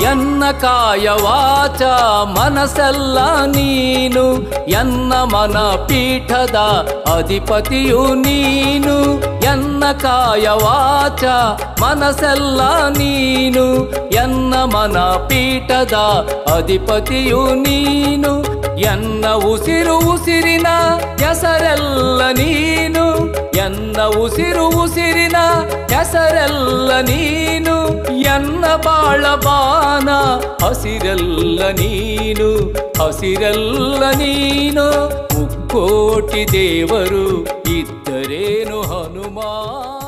ಎನ್ನ ಕಾಯ ವಾಚ ಮನಸ್ಸೆಲ್ಲ ನೀನು ಎನ್ನ ಮನ ಪೀಠದ ಅಧಿಪತಿಯು ನೀನು ಎನ್ನ ಕಾಯ ವಾಚ ಮನಸ್ಸೆಲ್ಲ ನೀನು ಎನ್ನ ಮನ ಪೀಠದ ಅಧಿಪತಿಯು ನೀನು ಎನ್ನ ಉಸಿರು ಉಸಿರಿನ ಹೆಸರೆಲ್ಲ ನೀನು ಎನ್ನ ಉಸಿರು ಉಸಿರಿನ ಹೆಸರೆಲ್ಲ ನೀನು ಎನ್ನ ಬಾಳ ಬಾನ ಹಸಿರೆಲ್ಲ ನೀನು ಹಸಿರೆಲ್ಲ ನೀನು ಮುಕ್ಕೋಟಿ ದೇವರು ಇದ್ದರೇನು ಹನುಮಾ